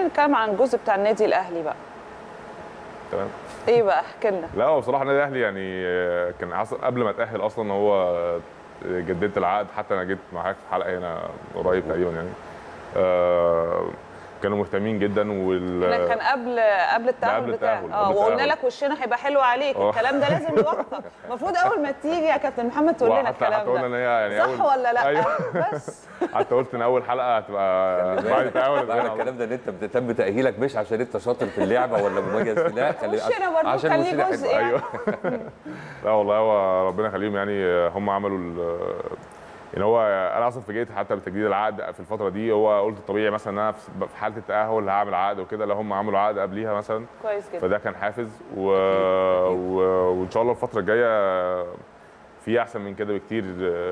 نتكلم عن الجزء بتاع النادي الاهلي بقى تمام ايه بقى احكي لنا لا هو بصراحه النادي الاهلي يعني آه، كان عص- قبل ما اتاهل اصلا هو آه، جددت العقد حتى انا جيت معاك في حلقه هنا قريب تقريبا يعني آه، كانوا مهتمين جدا وال احنا كان قبل قبل التاهل قبل بتاعك التأهل، اه قبل وقلنا التأهل. لك وشنا هيبقى حلو عليك اه. الكلام ده لازم يوقف المفروض اول ما تيجي يا كابتن محمد تقول لنا وحتى حتى الكلام قلنا ان ده هي يعني صح أول ولا لا أيوه. بس حتى قلت ان اول حلقه هتبقى خلي بعد بالك. التاهل معنى الكلام ده ان انت بتتم تاهيلك مش عشان انت شاطر في اللعبه ولا مميز في لا خلي وشنا برضه عشان كان ليه وشنا جزء حلو. يعني. ايوه لا والله هو ربنا يخليهم يعني هم عملوا ال- يعني هو انا اصلا اتفاجئت حتى بتجديد العقد في الفتره دي هو قلت طبيعي مثلا ان انا في في حاله التاهل هعمل عقد وكده لا هم عملوا عقد قبليها مثلا كويس جدا فده كان حافز و... و... وان شاء الله الفتره الجايه في احسن من كده بكتير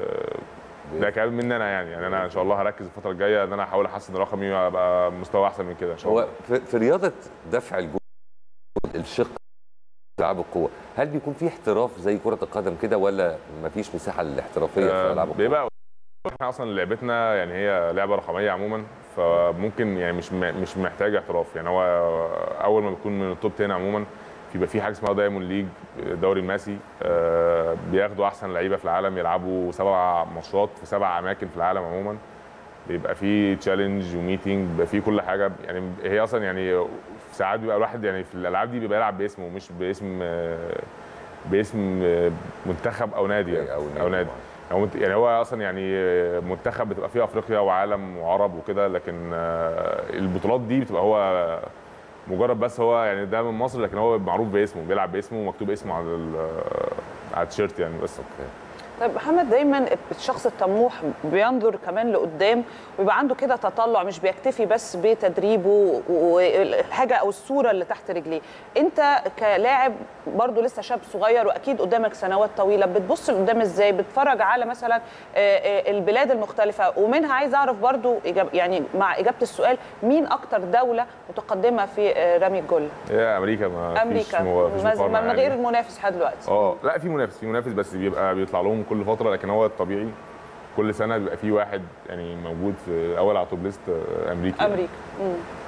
ده كلام مني انا يعني يعني انا ان شاء الله هركز الفتره الجايه ان انا احاول احسن رقمي وابقى مستوى احسن من كده ان شاء الله هو في, في رياضه دفع الجهد الشق العاب القوه هل بيكون في احتراف زي كره القدم كده ولا مفيش مساحه للاحترافيه في آه، العاب القوه بيبقى احنا اصلا لعبتنا يعني هي لعبه رقميه عموما فممكن يعني مش م- مش محتاج احتراف يعني هو اول ما بيكون من التوب 10 عموما بيبقى في حاجه اسمها دايموند ليج دوري الماسي آه، بياخدوا احسن لعيبه في العالم يلعبوا سبع ماتشات في سبع اماكن في العالم عموما بيبقى في تشالنج وميتنج بيبقى في كل حاجه يعني هي اصلا يعني ساعات بيبقى الواحد يعني في الالعاب دي بيبقى يلعب باسمه مش باسم آه، باسم آه، منتخب او نادي يعني أو او نادي نادي, أو نادي. أو منت- يعني هو اصلا يعني منتخب بتبقى فيه افريقيا وعالم وعرب وكده لكن آه، البطولات دي بتبقى هو مجرد بس هو يعني ده من مصر لكن هو معروف باسمه بيلعب باسمه ومكتوب اسمه على ال- على التيشيرت يعني بس طيب محمد دايما الشخص الطموح بينظر كمان لقدام ويبقى عنده كده تطلع مش بيكتفي بس بتدريبه والحاجه او الصوره اللي تحت رجليه انت كلاعب برضو لسه شاب صغير واكيد قدامك سنوات طويله بتبص لقدام ازاي بتتفرج على مثلا آه، آه، البلاد المختلفه ومنها عايز اعرف برضو إجاب يعني مع اجابه السؤال مين اكتر دوله متقدمه في آه، رمي الجله هي امريكا ما فيش امريكا مو- فيش ما- مقارنة من يعني. غير المنافس لحد دلوقتي اه لا في منافس في منافس بس بيبقى بيطلع لهم كل فتره لكن هو الطبيعي كل سنه بيبقى في واحد يعني موجود في اول على توب ليست آه، امريكي يعني. امريكا مم.